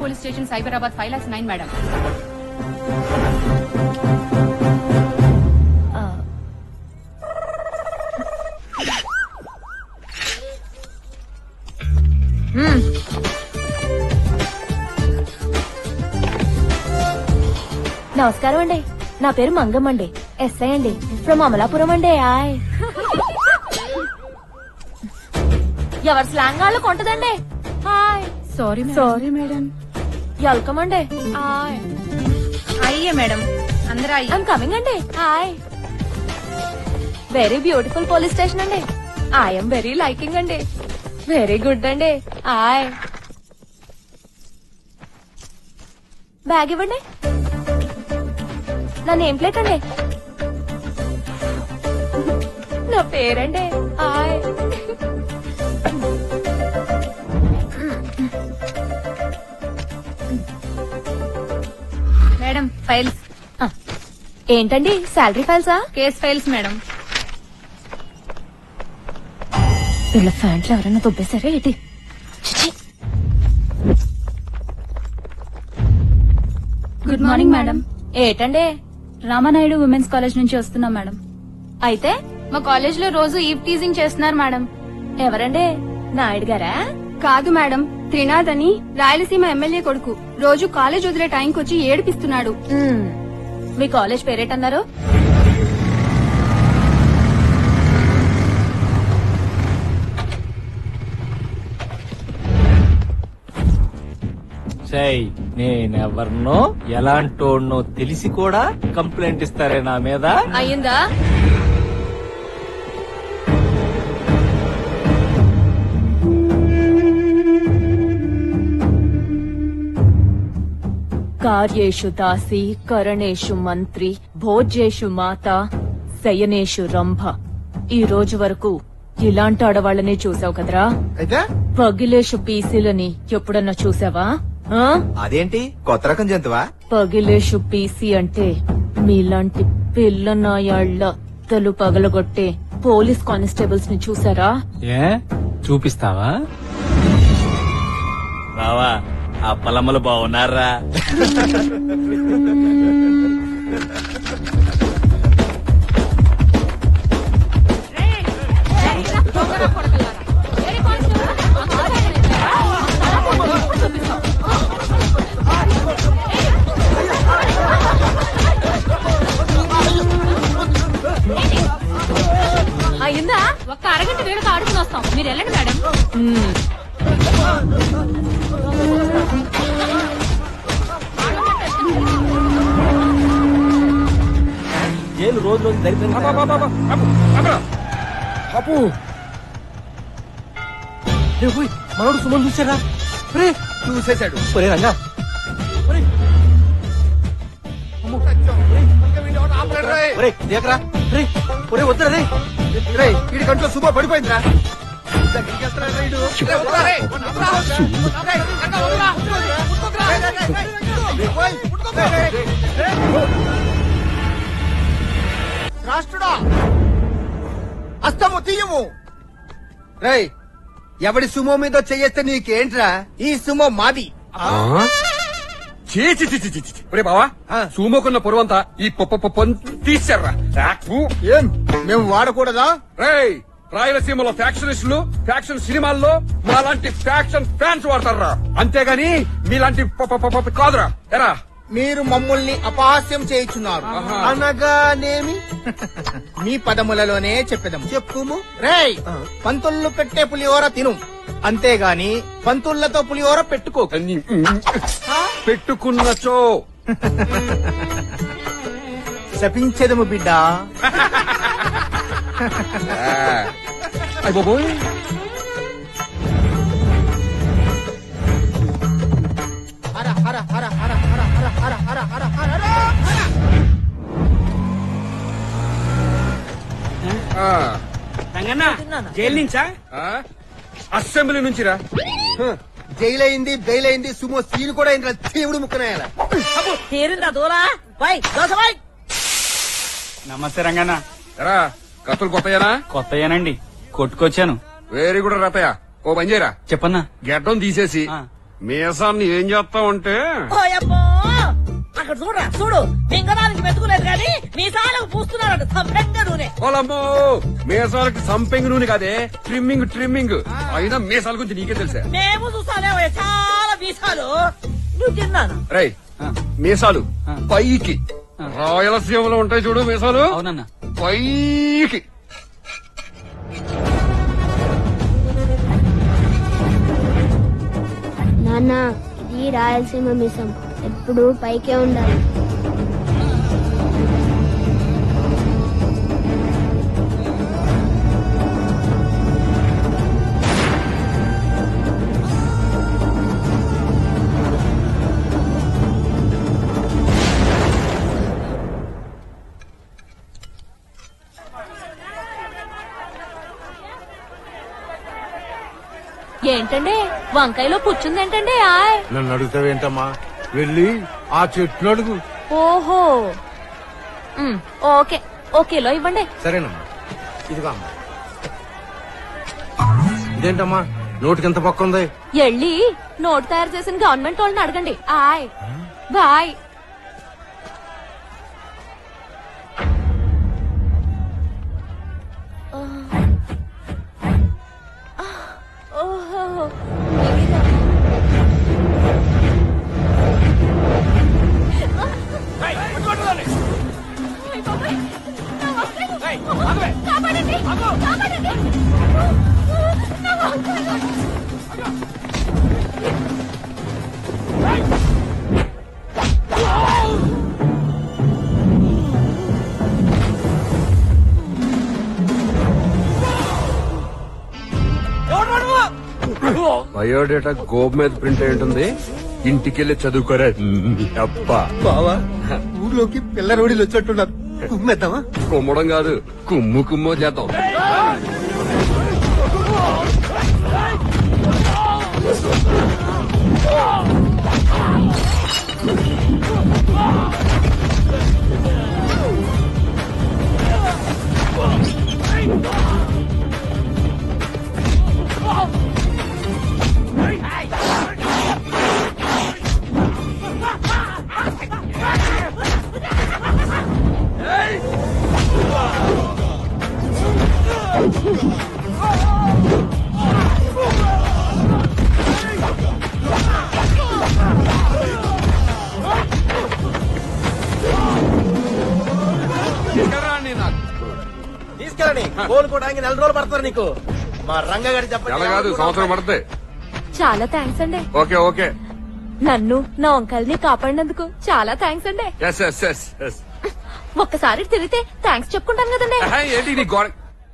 Police station Cyberabad five lakhs nine madam నమస్కారం అండి నా పేరు మంగమ్మ అండి ఎస్ఐ అండి ఫ్రమ్ అమలాపురం అండి ఆయ్ ఎవరి స్లాంగ్ వాళ్ళు కొంటదండి hi sorry sorry madam welcome అండి ఆయ్ అయ్యే మేడం అందరూ అయ్యే ఐమ్ కమింగ్ అండి hi very beautiful police station అండి ఐఎమ్ వెరీ లైకింగ్ అండి వెరీ గుడ్ అండి హాయ్ బ్యాగ్ ఇవ్వండి నా నేమ్ ప్లేట్ అండి నా పేరండి హాయ్ మేడం ఫైల్స్ ఏంటండి శాలరీ ఫైల్సా కేస్ ఫైల్స్ మేడం వీళ్ళ ఫ్యాంట్లు ఎవరైనా దుబ్బేశారా ఏంటి చిచి. గుడ్ మార్నింగ్ మేడం ఏటండి రామానాయుడు ఉమెన్స్ కాలేజ్ నుంచి వస్తున్నాం మేడం అయితే మా కాలేజ్ లో రోజు ఈవ్ టీజింగ్ చేస్తున్నారు మేడం ఎవరండి నాయుడు గారా కాదు మేడం త్రినాథ్ అని రాయలసీమ ఎమ్మెల్యే కొడుకు రోజు కాలేజ్ వదిలే టైంకి వచ్చి ఏడిపిస్తున్నాడు మ్మ్. మీ కాలేజ్ పేరేటన్నారు సై నేనెవర్నో ఎలాంటోడ్నో తెలిసి కూడా కంప్లైంట్ ఇస్తారే నా మీద అయ్యిందా కార్యేషు దాసి కరణేషు మంత్రి భోజ్యేషు మాత శయనేషు రంభ ఈ రోజు వరకు ఇలాంటి ఆడవాళ్ళని చూసావు కదరా అయితే పగిలేషు పీసీలని ఎప్పుడన్నా చూసావా ఆ? అదేంటి కొత్త రకం జంతువా పగిలేషు పీసీ అంటే మీలాంటి పిల్ల నాయాళ్ల తలు పగలగొట్టే పోలీస్ కానిస్టేబుల్స్ ని చూసారా ఏ చూపిస్తావా బావా ఆ పొలమ్మలు బాగున్నారా అయిందా ఒక్క అరగంట వేడుక ఆడుకుని వస్తాం మీరు వెళ్ళండి మేడం జైలు రోజు రోజు దరిద్రం అప్పు మనోడు సుమన్ చూసారా రే చూసేశాడు ఒరే రంగా ఒరే దేకరా రే ఒరే వద్దురా రే వీడి కంట్లో సుమో పడిపోయిందిరా దగ్గరికి వెళ్తున్నాడు రా ఈడు. రే, వదలరా రే. రేయ్, రంగా వదలరా. రేయ్, రేయ్, రేయ్, రేయ్. ఓయ్, రేయ్, రేయ్, రేయ్. రాష్ట్రుడా అస్తము తీయము రేయ్ ఎవడి సుమో మీద చెయ్యేస్తే నీకేంట్రా ఈ సుమో మాది చీ చీ చీ చీ చీ చీ. ఒరే బావా ఆ. సూమోకున్న పొరవంతా ఈ పొప్ప తీశారా ఏం మేము వాడకూడదా రేయ్ రాయలసీమలో ఫ్యాక్షనిస్టులు ఫ్యాక్షన్ సినిమాల్లో మాలాంటి ఫ్యాక్షన్ ఫ్యాన్స్ వాడతారా అంతేగాని మీలాంటి ప- ప- ప- ప- కాదురా ఎరా మీరు మమ్మల్ని అపహాస్యం చేయుచున్నారు ఆహా. అనగానేమి మీ పదములలోనే చెప్పేదము చెప్పుము రేయ్ పంతుళ్ళు పెట్టే పులిహోర తిను అంతేగాని పంతుళ్లతో పులిహోర పెట్టుకో అన్ని, ఉమ్, పెట్టుకున్నచో శపించెదము బిడ్డ అయ్ బాబోయ్ హర హర హర హర హర హర హర హర హర హర హర ఆ, రంగన్న జైలు నుంచా ఆ? అసెంబ్లీ నుంచిరా జైలైంది బెయిలైంది సుమో సీన్ కూడా ఇంద్ర దేవుడు ముక్కనేయాల తీరిందా దూరా పై దోసపై నమస్తే రంగన్న ఎరా కత్తులు కొత్తయేనా కొత్తయేనండి కొట్టుకొచ్చాను వెరీ గుడ్ రతయ్య ఓ పని చేయరా చెప్పన్నా గెడ్డం తీసేసి ఆ. మీసాన్ని ఏం చేస్తావంటే ఓయమ్మో అక్కడ చూడరా చూడు మింగడానికి మెతుకులేదు కానీ మీ సాలకు పూస్తున్నారట సంపెంగ నూనె ఓలమ్మో మీసాలకి సంపెంగ్ నూనె కాదే ట్రిమ్మింగ్ ట్రిమ్మింగ్ అయినా మీసాల గురించి నీకే తెలుసా మేము చూస్తానే ఓయ్ చాలా మీసాలు నువ్వు తిన్నాను రై మీసాలు పైకి రాయలసీమలో ఉంటాయి చూడు మీసాలు అవునన్నా పైకి నాన్న ఇది రాయలసీమ మిసం ఎప్పుడు పైకే ఉండాలి ఏంటండి వంకాయలో పుచ్చుందేంటండి ఆయ్ నన్ను అడుగుతావేంటమ్మా వెళ్ళి ఆ చెట్టును అడుగు ఓహో ఉమ్, ఓకే ఓకేలో ఇవ్వండి సరేనమ్మా ఇదిగో అమ్మా ఇదేంటమ్మా నోటికి ఎంత పక్క ఉంది ఎళ్ళి నోట్ తయారు చేసిన గవర్నమెంట్ వాళ్ళని అడగండి ఆయ్ బాయ్ ఓహో బయోడేటా గోబ్ మీద ప్రింట్ అయి ఉంటుంది ఇంటికెళ్ళి చదువుకోరా అబ్బా బావా ఊర్లోకి పిల్ల రోడీలు వచ్చేట్టున్నారు కుమ్మేద్దామా కుమ్మడం కాదు కుమ్ము కుమ్మో చేద్దాం తీసుకురాండి నాకు. తీసుకెళ్ళని కోలుకోవడానికి నెల రోజులు పడతారు నీకు మా రంగగారి నెల కాదు సంవత్సరం పడుతుంది చాలా థ్యాంక్స్ అండి ఓకే ఓకే నన్ను నా వంకాయల్ని కాపాడినందుకు చాలా థ్యాంక్స్ అండి ఎస్ ఎస్ ఎస్ ఎస్ ఒక్కసారి తిరిగితే థ్యాంక్స్ చెప్పుకుంటాను కదండి ఏంటి నీ గోడ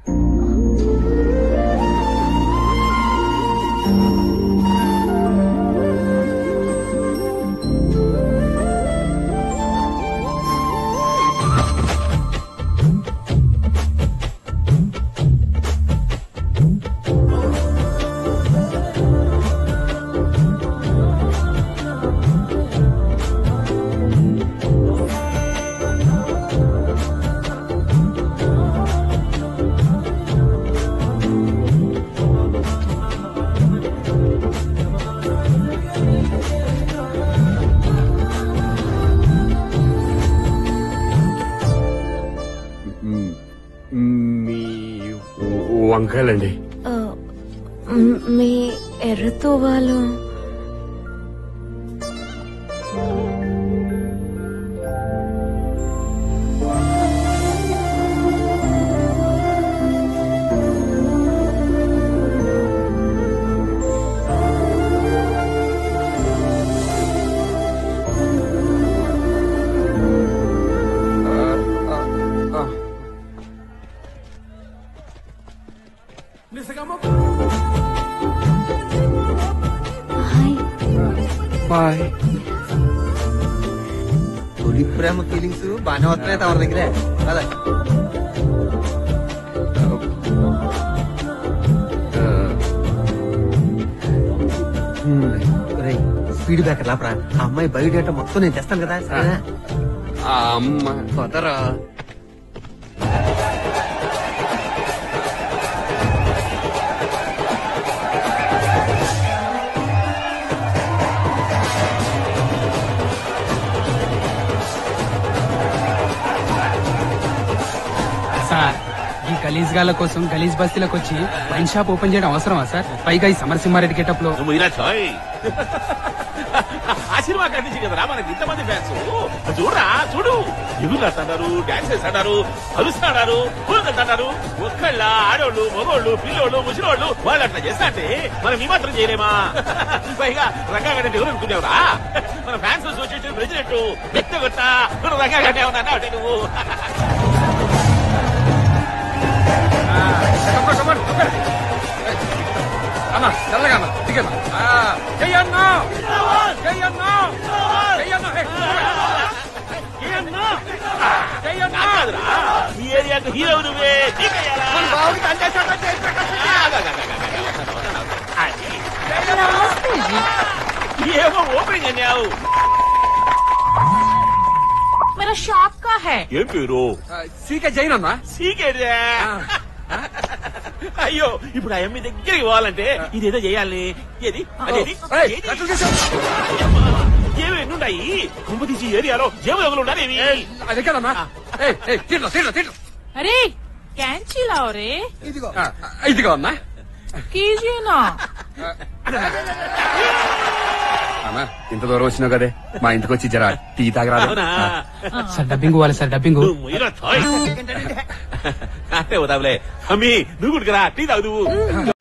మీ వంకాయలండి మీ ఎర్రతో వాళ్ళు బాయ్ తొలి ప్రేమ ఫీలింగ్స్ బాగానే వస్తున్నాయి తమ దగ్గరే కదా స్పీడ్ బ్రేకర్ లాపరా ఆ అమ్మాయి బయోడేటా మొత్తం నేను తెస్తాను కదా సరేనా? ఆ అమ్మ పోతారా సార్ ఈ గలీజ్ గాల కోసం గలీజ్ బస్తీలకు వచ్చి వైన్ షాప్ ఓపెన్ చేయడం అవసరమా సార్ పైగా ఈ సమరసింహారెడ్డి గెటప్ లో నువ్వు ఇలా చాయ్ ఆ సినిమా కట్టించి కదరా మనకి ఇంతమంది ఫ్యాన్స్ చూడరా చూడు ఎగురు అంటున్నారు డాన్స్ చేస్తున్నారు అరుస్తున్నారు కూలంటున్నారు ఒక్కళ్ళ ఆడోళ్ళు మగోళ్ళు పిల్లోళ్ళు ముసిలోళ్ళు వాళ్ళు అట్లా చేస్తా అంటే మనం ఈ మాత్రం చేయలేమా పైగా రంగా గడ్డ ఎవరు అనుకునేవరా మన ఫ్యాన్స్ అసోసియేషన్ ప్రెసిడెంట్ వ్యక్తిగత రంగా గడ్డ ఏమన్నా అన్నావు నువ్వు కమ్మర్, కమ్మర్, కమ్మర్. ఏయ్, అన్న తెల్లగా అన్న దిగన్న చెయ్యన్నా చెయ్యన్నా చెయ్యన్నా చెయ్యన్నా చెయ్యన్నా కాదురా ఈ ఏరియాకు హీరో నువ్వే నీకయ్యాలా? మన బావుకి దండేశాడు, చేసి పెట్టేసి. ఏమో ఓపెనింగ్ అన్నావు मेरा शॉप का है ఏం పేరు ఆ, సీకే జైన్ అన్నా సీకేదే అయ్యో ఇప్పుడు ఆ అమ్మి దగ్గరికి పోవాలంటే ఇదేదో చేయాలి ఏది అదేది ఏయ్, ఏది? కట్లు తీసావు. ఏమేమి ఉన్నాయి కుంపతీసి ఏరియాలో ఏమో ఎవరు ఉండాలి ఏయ్, అది ఎక్కడన్నా ఏయ్, ఏయ్, తింటా తింటా తింటా अरे कैंची लाओ रे ఇదిగో ఆ, ఇదిగో అన్నా कीजिए ना అన్నా ఇంత దూరం వచ్చినావు కదే మా ఇంటికి వచ్చి జరా టీ తాగరా అవునా సార్ డబ్బింగ్ ఇవ్వాలి సార్ డబ్బింగ్ నువ్వు మొయ్యరా, థాయ్. అంటే వదావులే అమ్మి నువ్వు కూడా టీ తాగు నువ్వు